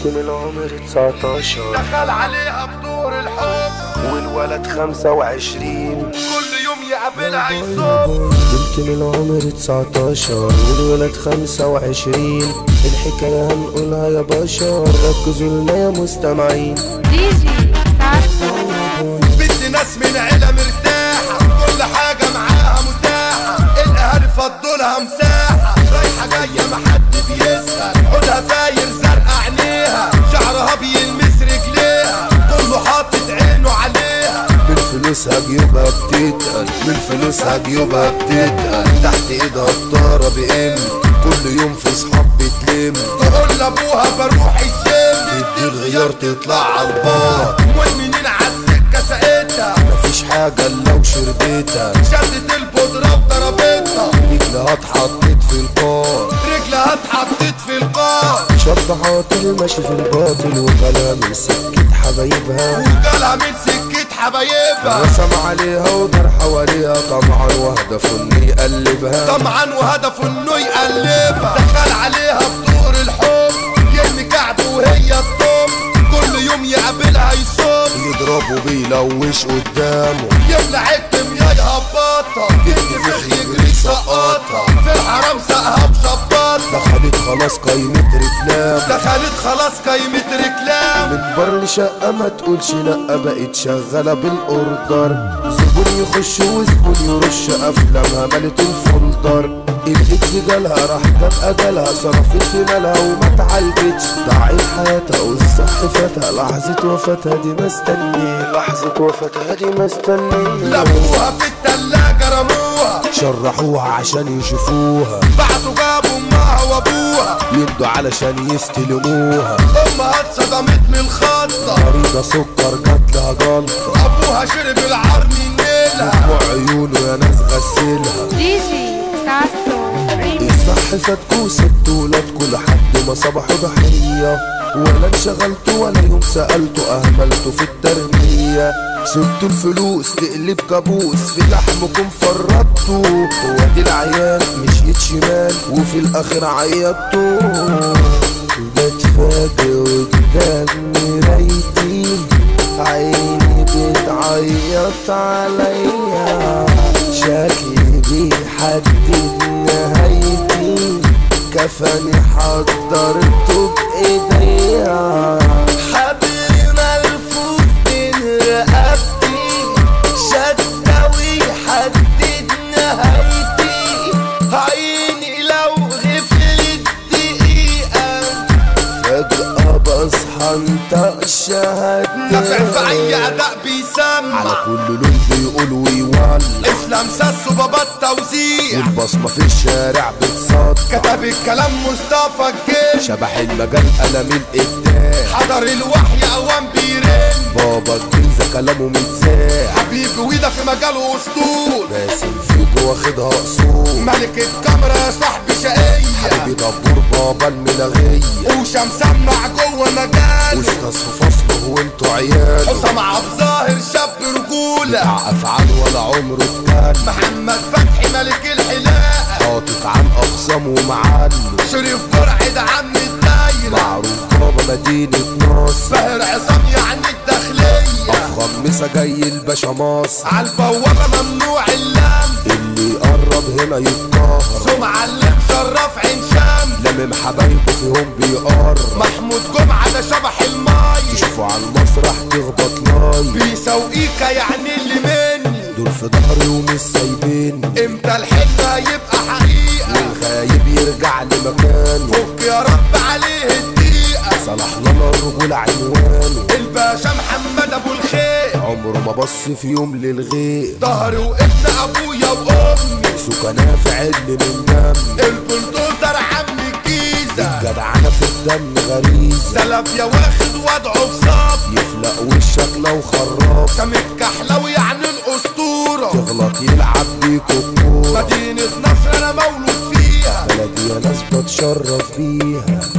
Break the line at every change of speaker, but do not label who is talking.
من العمر 19
دخل عليها بدور الحب
والولد 25
كل يوم يقابلها يصب
بنت من العمر 19 والولد 25 الحكاية هنقولها يا بشر ركزوا لنا يا مستمعين
دي جي ساسو
بنت ناس من عيلة مرتاحة كل حاجة معاها متاحة الاهالي فضولها مساحة رايحة جاية محد بيسأل حولها فاير زرقاء عينيها شعرها بيلمس رجليها كله حاطط عينه عليها
من فلوسها جيوبها بتتقل من فلوسها جيوبها بتتقل تحت ايدها الطارة بإم كل يوم في صحاب بتلم
تقول لابوها بروح الجيم
تدي الغيار تطلع على البار
والمنين عالسكة ساقتها
مفيش حاجة الا وشربتها
شدت البودرة وضربتها
رجلها اتحطت في القار
رجلها اتحطت في القار
شطحات المشي في الباطل وكلام من سكة حبايبها
وجالها من سكة حبايبها
رسم عليها ودار حواليها طمعا وهدفه انه يقلبها
طمعا وهدفه انه يقلبها دخل عليها بدور الحب يرمي كعبه وهي الطب كل يوم يقابلها يصب
يضربه بيلوش قدامه
يملى عكم يا يهبطها تنفخ يجري سقطها في الحرام سقها مشبطها
دخلت خلاص قايمة رجلام
دخلت خلاص قايمة رجلام
من بر لشقة ما تقولش لأ بقت شغالة بالأوردر زبون يخش وزبون يرش أفلامها ملت الفولدر الإكس جالها راح جاب أجلها صرفت في مالها وما اتعالجتش ضاعت حياتها والصح فاتها لحظة وفاتها دي مستني لحظة وفاتها دي مستني
لفوها في التلاجة رموها
شرحوها عشان يشوفوها
بعتوا جابوا امها وابوها
يمضوا علشان يستلموها
امها اتصدمت من الخضة
مريضة سكر جات لها جلطة
ابوها شرب العار من نيلها
وعيونه يا ناس غسلها
دي جي ساسو ريمي
الصح فاتكوا ست ولادكوا لحد ما صبحوا ضحية ولا انشغلتوا ولا يوم سألتوا أهملتوا في التربية سبتوا الفلوس تقلب كابوس في لحمكم فرطتوا وادي العيال مشيت شمال وفي الآخر عيطتوا بتفاجئ قدام مرايتي عيني بتعيط عليا شكلي بيحدد نهايتي كفاني حضرته بايديا حبل ملفوف بين رقبتي شدة ويحدد نهايتي عيني لو غفلت دقيقة فجأة بصحى انطق شهادتي
نافع في اي اداء بيسمع
على كل لون بيقول ويولع
اسلام ساسو بابا التوزيع
والبصمة في الشارع بتصدع
كتب الكلام مصطفى الجيش
شبح المجال قلم الإبداع
حضر الوحي اوام بيرن
بابا الجنزة كلامه متساع
حبيبي وده في مجاله اسطول
باسم فيكو واخدها أصول
ملك الكاميرا يا صاحبي شقية
حبيبي دبور بابا الملغية
وشا مسمع جوه مجاله
أستاذ في فصله وانتوا عياله
حسام عبد ظاهر شاب رجولة
بتاع أفعال ولا عمره اتكلم
محمد فتحي ملك الحلاقة
حاطط عن أخصامه ومعلم
شريف برعد عم الدايرة
معروف بابا مدينة نصر
باهر عصام يعني الداخلية
أفخم مسا جاي الباشا مصر
عالبوابة ممنوع اللم
اللي يقرب هنا يتقهر
سمعة اللي مشرف عين شمس
لمم حبايبه فيهم بيقرب
محمود جمعة ده شبح الماي
تشوفوا على المسرح تخبط لاي
بيسوقيكا يعني اللي مني
دول في ظهري ومش سايبيني
امتى الحلم هيبقى حقيقة
والغايب يرجع لمكانه
فك يا رب عليه الدقيقة
صلاح لنا الرجولة عنوانه
الباشا محمد ابو الخير
عمره ما بص في يوم للغير
ظهري وابن ابويا وامي
سكناه في عل من دم
البلدوزر عم الجيزة
جدعانة في الدم غريزة
سلف يا واخد وضعه في صف
يفلق وشك لو خراف
سامي الكحلوي يعني الاسطورة
تغلط يلعب بيكوا الكورة
مدينة نصر انا مولود فيها
بلدي يا ناس بتشرف بيها